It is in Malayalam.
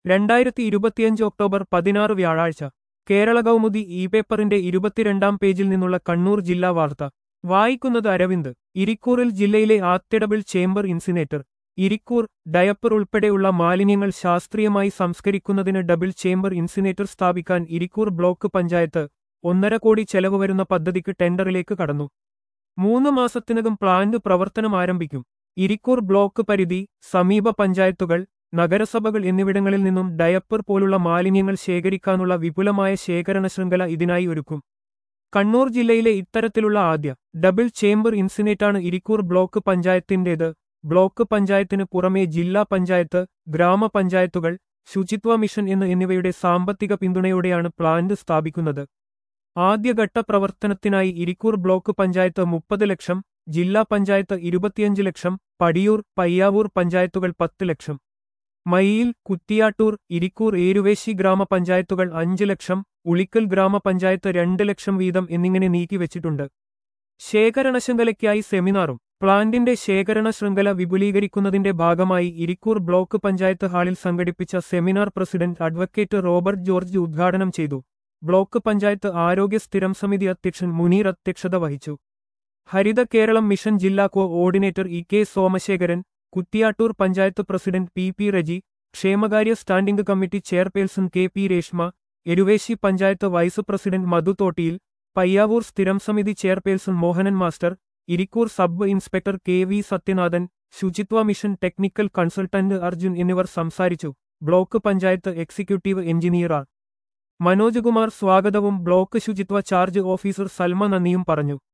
രണ്ടായിരത്തി ഇരുപത്തിയഞ്ച് ഒക്ടോബർ പതിനാറ് വ്യാഴാഴ്ച കേരള കൗമുദി ഇ പേപ്പറിന്റെ ഇരുപത്തിരണ്ടാം പേജിൽ നിന്നുള്ള കണ്ണൂർ ജില്ലാ വാർത്ത വായിക്കുന്നത് അരവിന്ദ് ഇരിക്കൂറിൽ ജില്ലയിലെ ആത്തിടബിൾ ചേംബർ ഇൻസിനേറ്റർ ഇരിക്കൂർ ഡയപ്പർ ഉൾപ്പെടെയുള്ള മാലിന്യങ്ങൾ ശാസ്ത്രീയമായി സംസ്കരിക്കുന്നതിന് ഡബിൾ ചേംബർ ഇൻസിനേറ്റർ സ്ഥാപിക്കാൻ ഇരിക്കൂർ ബ്ലോക്ക് പഞ്ചായത്ത് ഒന്നര കോടി ചെലവ് വരുന്ന പദ്ധതിക്ക് ടെൻഡറിലേക്ക് കടന്നു മൂന്ന് മാസത്തിനകം പ്ലാന്റ് പ്രവർത്തനം ആരംഭിക്കും ഇരിക്കൂർ ബ്ലോക്ക് പരിധി സമീപ പഞ്ചായത്തുകൾ നഗരസഭകൾ എന്നിവിടങ്ങളിൽ നിന്നും ഡയപ്പർ പോലുള്ള മാലിന്യങ്ങൾ ശേഖരിക്കാനുള്ള വിപുലമായ ശേഖരണ ശൃംഖല ഇതിനായി ഒരുക്കും കണ്ണൂർ ജില്ലയിലെ ഇത്തരത്തിലുള്ള ആദ്യ ഡബിൾ ചേംബർ ഇൻസിനേറ്റാണ് ഇരിക്കൂർ ബ്ലോക്ക് പഞ്ചായത്തിന്റേത് ബ്ലോക്ക് പഞ്ചായത്തിന് പുറമെ ജില്ലാ പഞ്ചായത്ത് ഗ്രാമപഞ്ചായത്തുകൾ ശുചിത്വ മിഷൻ എന്ന് എന്നിവയുടെ സാമ്പത്തിക പിന്തുണയോടെയാണ് പ്ലാന്റ് സ്ഥാപിക്കുന്നത് ആദ്യഘട്ട പ്രവർത്തനത്തിനായി ഇരിക്കൂർ ബ്ലോക്ക് പഞ്ചായത്ത് മുപ്പത് ലക്ഷം ജില്ലാ പഞ്ചായത്ത് ഇരുപത്തിയഞ്ച് ലക്ഷം പടിയൂർ പയ്യാവൂർ പഞ്ചായത്തുകൾ പത്ത് ലക്ഷം മയ്യിൽ കുറ്റിയാട്ടൂർ ഇരിക്കൂർ ഏരുവേശി ഗ്രാമപഞ്ചായത്തുകൾ അഞ്ച് ലക്ഷം ഉളിക്കൽ ഗ്രാമപഞ്ചായത്ത് രണ്ട് ലക്ഷം വീതം എന്നിങ്ങനെ നീക്കിവച്ചിട്ടുണ്ട് ശേഖരണ ശൃംഖലയ്ക്കായി സെമിനാറും പ്ലാന്റിന്റെ ശേഖരണ ശൃംഖല വിപുലീകരിക്കുന്നതിന്റെ ഭാഗമായി ഇരിക്കൂർ ബ്ലോക്ക് പഞ്ചായത്ത് ഹാളിൽ സംഘടിപ്പിച്ച seminar president advocate Robert George ഉദ്ഘാടനം ചെയ്തു ബ്ലോക്ക് പഞ്ചായത്ത് ആരോഗ്യ സ്ഥിരം സമിതി അധ്യക്ഷൻ മുനീർ അധ്യക്ഷത വഹിച്ചു ഹരിത കേരളം മിഷൻ ജില്ലാ coordinator E K Somasekharan Kuttiattoor panchayat president P P Reji ക്ഷേമകാര്യ standing committee chairperson K P Reshma Eruvessi panchayat vice president Madhu തോട്ടിയിൽ പയ്യാവൂർ സ്ഥിരം സമിതി chairperson Mohanan master Irikkur sub inspector K V Sathyanathan ശുചിത്വ മിഷൻ ടെക്നിക്കൽ കൺസൾട്ടന്റ് അർജുൻ എന്നിവർ സംസാരിച്ചു block panchayat executive engineer R Manoj Kumar സ്വാഗതവും ബ്ലോക്ക് ശുചിത്വ ചാർജ് ഓഫീസർ സൽമ നന്ദിയും പറഞ്ഞു